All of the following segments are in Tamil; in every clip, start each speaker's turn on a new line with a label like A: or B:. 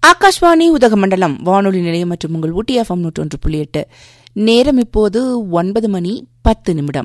A: ஆகாஷ்வாணி உதகமண்டலம் வானொலி நிலையம் மற்றும் உங்கள் ஊட்டி எஃப்எம் நூற்றொன்று புள்ளி எட்டு நேரம் இப்போது ஒன்பது மணி பத்து நிமிடம்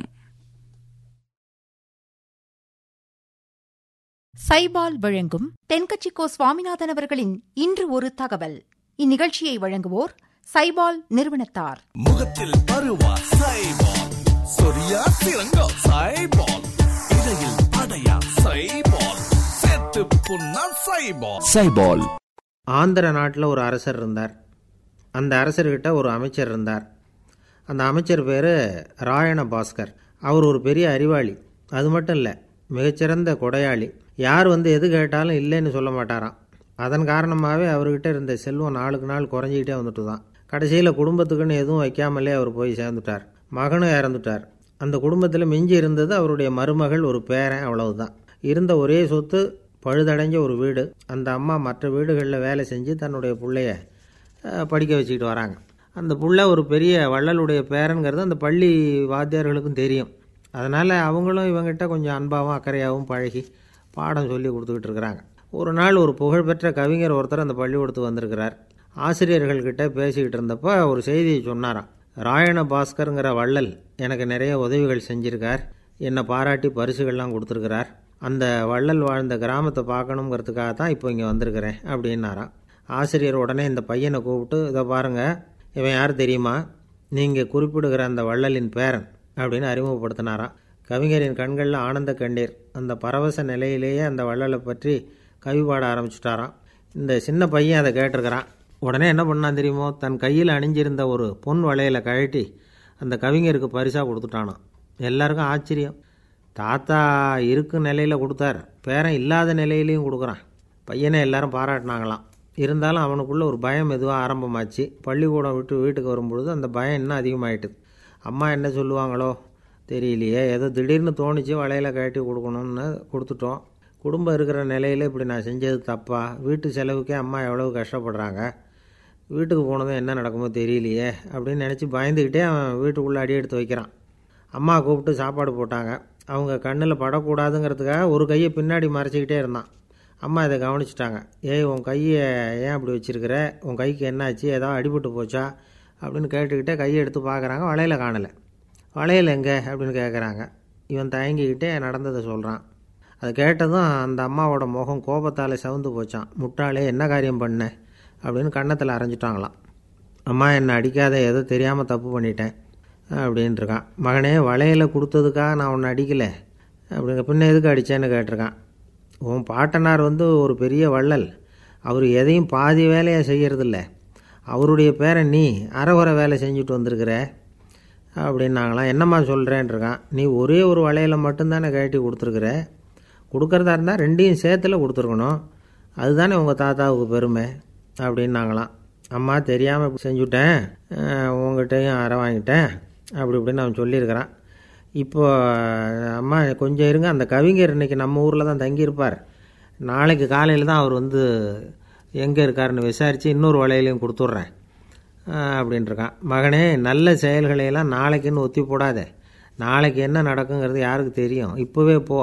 B: சைபால் வழங்கும் தென்கட்சிக்கோ சுவாமிநாதன் அவர்களின் இன்று ஒரு தகவல் இந்நிகழ்ச்சியை வழங்குவோர் சைபால் நிறுவனத்தார்
C: முகத்தில் பருவா சைபால் சொரியா சிறங்கா சைபால் இடையில் அடையா சைபால் செத்து புண்ணா சைபால்
D: சைபால்
E: ஆந்திர நாட்டில் ஒரு அரசர் இருந்தார் அந்த அரசர்கிட்ட ஒரு அமைச்சர் இருந்தார் அந்த அமைச்சர் பேர் ராயண பாஸ்கர் அவர் ஒரு பெரிய அறிவாளி அது மட்டும் இல்லை மிகச்சிறந்த கொடையாளி யார் வந்து எது கேட்டாலும் இல்லைன்னு சொல்ல மாட்டாராம் அதன் காரணமாகவே அவர்கிட்ட இருந்த செல்வம் நாளுக்கு நாள் குறைஞ்சிக்கிட்டே வந்துட்டு தான் கடைசியில் குடும்பத்துக்குன்னு எதுவும் வைக்காமலே அவர் போய் சேர்ந்துட்டார் மகனும் இறந்துட்டார் அந்த குடும்பத்தில் மிஞ்சி இருந்தது அவருடைய மருமகள் ஒரு பேரன் அவ்வளவுதான் இருந்த ஒரே சொத்து பழுதடைஞ்ச ஒரு வீடு அந்த அம்மா மற்ற வீடுகளில் வேலை செஞ்சு தன்னுடைய பிள்ளைய அஹ், படிக்க வச்சுக்கிட்டு வராங்க அந்த புள்ள ஒரு பெரிய வள்ளலுடைய பேரனுங்கிறது அந்த பள்ளி வாத்தியார்களுக்கும் தெரியும் அதனால் அவங்களும் இவங்கிட்ட கொஞ்சம் அன்பாகவும் அக்கறையாகவும் பழகி பாடம் சொல்லி கொடுத்துக்கிட்டு இருக்கிறாங்க ஒரு நாள் ஒரு புகழ்பெற்ற கவிஞர் ஒருத்தர் அந்த பள்ளிக்கூடத்துக்கு வந்திருக்கிறார் ஆசிரியர்கள்கிட்ட பேசிக்கிட்டு இருந்தப்போ ஒரு செய்தியை சொன்னாராம் ராயண பாஸ்கருங்கிற வள்ளல் எனக்கு நிறைய உதவிகள் செஞ்சிருக்கார் என்னை பாராட்டி பரிசுகள்லாம் கொடுத்துருக்கிறார் அந்த வள்ளல் வாழ்ந்த கிராமத்தை பார்க்கணுங்கிறதுக்காக தான் இப்போ இங்கே வந்திருக்கிறேன் அப்படின்னாராம் ஆசிரியர் உடனே இந்த பையனை கூப்பிட்டு இதை பாருங்க இவன் யார் தெரியுமா நீங்கள் குறிப்பிடுகிற அந்த வள்ளலின் பேரன் அப்படின்னு அறிமுகப்படுத்தினாராம் கவிஞரின் கண்களில் ஆனந்த கண்ணீர் அந்த பரவச நிலையிலேயே அந்த வள்ளலை பற்றி கவி பாட ஆரம்பிச்சுட்டாராம் இந்த சின்ன பையன் அதை கேட்டிருக்கிறான் உடனே என்ன பண்ணான் தெரியுமோ தன் கையில் அணிஞ்சிருந்த ஒரு பொன் வளையலை கழட்டி அந்த கவிஞருக்கு பரிசாக கொடுத்துட்டானாம் எல்லாருக்கும் ஆச்சரியம் தாத்தா இருக்கும் நிலையில் கொடுத்தார் பேரன் இல்லாத நிலையிலையும் கொடுக்குறான் பையனை எல்லாரும் பாராட்டினாங்களாம் இருந்தாலும் அவனுக்குள்ள ஒரு பயம் எதுவாக ஆரம்பமாச்சு பள்ளிக்கூடம் விட்டு வீட்டுக்கு வரும்பொழுது அந்த பயம் இன்னும் அதிகமாயிட்டுது அம்மா என்ன சொல்லுவாங்களோ தெரியலையே ஏதோ திடீர்னு தோணுச்சு வளையல கழட்டி கொடுக்கணும்னு கொடுத்துட்டோம் குடும்பம் இருக்கிற நிலையில் இப்படி நான் செஞ்சது தப்பா வீட்டு செலவுக்கே அம்மா எவ்வளவு கஷ்டப்படுறாங்க வீட்டுக்கு போனதும் என்ன நடக்குமோ தெரியலையே அப்படின்னு நினச்சி பயந்துக்கிட்டே அவன் வீட்டுக்குள்ளே அடி எடுத்து வைக்கிறான் அம்மா கூப்பிட்டு சாப்பாடு போட்டாங்க அவங்க கண்ணில் படக்கூடாதுங்கிறதுக்காக ஒரு கையை பின்னாடி மறைச்சிக்கிட்டே இருந்தான் அம்மா இதை கவனிச்சிட்டாங்க ஏய் உன் கையை ஏன் அப்படி வச்சிருக்கிற உன் கைக்கு என்னாச்சு ஏதாவது அடிபட்டு போச்சா அப்படின்னு கேட்டுக்கிட்டே கையை எடுத்து பார்க்குறாங்க வளையல காணலை வளையல் எங்கே அப்படின்னு கேட்குறாங்க இவன் தயங்கிக்கிட்டே நடந்ததை சொல்கிறான் அது கேட்டதும் அந்த அம்மாவோட முகம் கோபத்தால் சவுந்து போச்சான் முட்டாளே என்ன காரியம் பண்ண அப்படின்னு கன்னத்தில் அரைஞ்சிட்டாங்களாம் அம்மா என்னை அடிக்காத ஏதோ தெரியாமல் தப்பு பண்ணிட்டேன் அப்படின்ட்டு இருக்கான் மகனே வளையல கொடுத்ததுக்காக நான் உன்னை அடிக்கலை அப்படிங்க பின்ன எதுக்கு அடித்தேன்னு கேட்டிருக்கான் உன் பாட்டனார் வந்து ஒரு பெரிய வள்ளல் அவர் எதையும் பாதி வேலையை செய்யறதில்ல அவருடைய பேரை நீ அரைகுறை வேலை செஞ்சுட்டு வந்திருக்கிற அப்படின்னாங்களாம் என்னம்மா சொல்கிறேன்ருக்கான் நீ ஒரே ஒரு வளையல மட்டும்தானே கழட்டி கொடுத்துருக்குற கொடுக்கறதா இருந்தால் ரெண்டையும் சேர்த்துல கொடுத்துருக்கணும் அதுதானே உங்கள் தாத்தாவுக்கு பெருமை அப்படின்னாங்களாம் அம்மா தெரியாமல் இப்படி செஞ்சுட்டேன் அஹ் உங்ககிட்டயும் அரை வாங்கிட்டேன் அப்படி இப்படின்னு அவன் சொல்லியிருக்கிறான் இப்போ அம்மா கொஞ்சம் இருங்க அந்த கவிஞர் இன்னைக்கு நம்ம ஊரில் தான் தங்கியிருப்பார் நாளைக்கு காலையில் தான் அவர் வந்து எங்கே இருக்காருன்னு விசாரித்து இன்னொரு வளையலையும் கொடுத்துட்றேன் அப்படின்ட்டுருக்கான் மகனே நல்ல செயல்களையெல்லாம் நாளைக்குன்னு ஒத்தி போடாத நாளைக்கு என்ன நடக்குங்கிறது யாருக்கு தெரியும் இப்போவே போ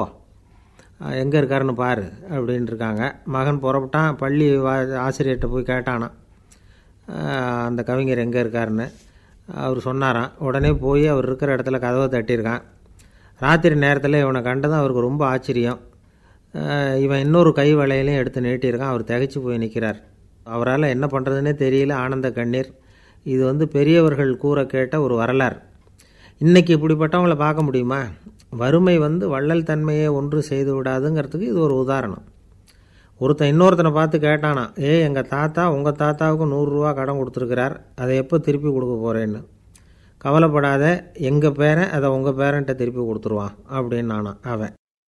E: எங்கே இருக்காருன்னு பாரு அப்படின்ட்டு இருக்காங்க மகன் புறப்பட்டான் பள்ளி வா ஆசிரியர்கிட்ட போய் கேட்டானான் ஆஹ் அந்த கவிஞர் எங்கே இருக்காருன்னு அவர் சொன்னாராம் உடனே போய் அவர் இருக்கிற இடத்துல கதவை தட்டியிருக்கான் ராத்திரி நேரத்தில் இவனை கண்டதும் அவருக்கு ரொம்ப ஆச்சரியம் ஆஹ் இவன் இன்னொரு கை வளையலையும் எடுத்து நீட்டியிருக்கான் அவர் திகைச்சு போய் நிற்கிறார் அவரால் என்ன பண்ணுறதுனே தெரியல ஆனந்த கண்ணீர் இது வந்து பெரியவர்கள் கூற கேட்ட ஒரு வரலாறு இன்னைக்கு இப்படிப்பட்டவங்கள பார்க்க முடியுமா வறுமை வந்து வள்ளல் தன்மையை ஒன்று செய்து விடாதுங்கிறதுக்கு இது ஒரு உதாரணம் ஒருத்தன் இன்னொருத்தனை பார்த்து கேட்டானா ஏய் எங்கள் தாத்தா உங்கள் தாத்தாவுக்கு நூறுரூவா கடன் கொடுத்துருக்கிறார் அதை எப்போ திருப்பி கொடுக்க போகிறேன்னு கவலைப்படாத எங்கள் பேரன் அதை உங்கள் பேரன்ட்ட திருப்பி கொடுத்துருவான் அப்படின்னு நானா அவன்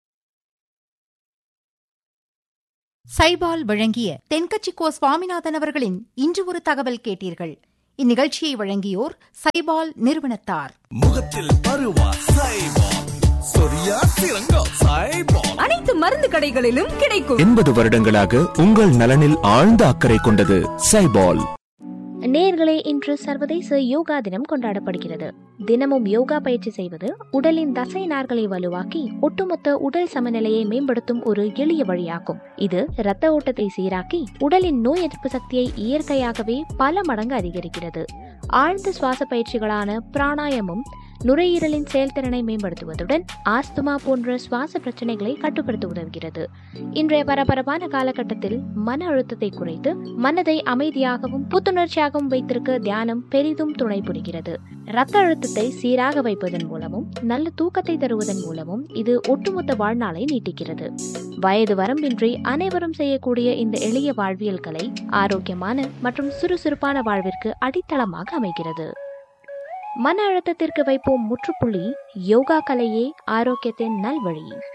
B: சைபால் வழங்கிய தென்கட்சிக்கோ சுவாமிநாதன் அவர்களின் இன்று ஒரு தகவல் கேட்டீர்கள் இந்நிகழ்ச்சியை வழங்கியோர் சைபால் நிறுவனத்தார்
C: முகத்தில் பருவா சைபால் சொரியா சிறங்கா சைபால்
F: அனைத்து மருந்து கடைகளிலும் கிடைக்கும்
D: எண்பது வருடங்களாக உங்கள் நலனில் ஆழ்ந்த அக்கறை கொண்டது சைபால் நேர்களே இன்று சர்வதேச யோகா தினம் கொண்டாடப்படுகிறது தினமும் யோகா பயிற்சி செய்வது உடலின் தசை நார்களை வலுவாக்கி ஒட்டுமொத்த உடல் சமநிலையை மேம்படுத்தும் ஒரு எளிய வழியாகும் இது இரத்த ஓட்டத்தை சீராக்கி உடலின் நோய் எதிர்ப்பு சக்தியை இயற்கையாகவே பல மடங்கு அதிகரிக்கிறது ஆழ்ந்த சுவாச பயிற்சிகளான பிராணாயமும் நுரையீரலின் செயல்திறனை மேம்படுத்துவதுடன் ஆஸ்துமா போன்ற சுவாச பிரச்சனைகளை கட்டுப்படுத்த உதவுகிறது இன்றைய பரபரப்பான காலகட்டத்தில் மன அழுத்தத்தை குறைத்து மனதை அமைதியாகவும் புத்துணர்ச்சியாகவும் வைத்திருக்க தியானம் பெரிதும் துணை புரிகிறது இரத்த அழுத்தத்தை சீராக வைப்பதன் மூலமும் நல்ல தூக்கத்தை தருவதன் மூலமும் இது ஒட்டுமொத்த வாழ்நாளை நீட்டிக்கிறது வயது வரம்பின்றி அனைவரும் செய்யக்கூடிய இந்த எளிய வாழ்வியல் கலை ஆரோக்கியமான மற்றும் சுறுசுறுப்பான வாழ்விற்கு அடித்தளமாக அமைகிறது மன அழுத்தத்திற்கு வைப்போம் முற்றுப்புள்ளி யோகா கலையே ஆரோக்கியத்தின் நல்வழி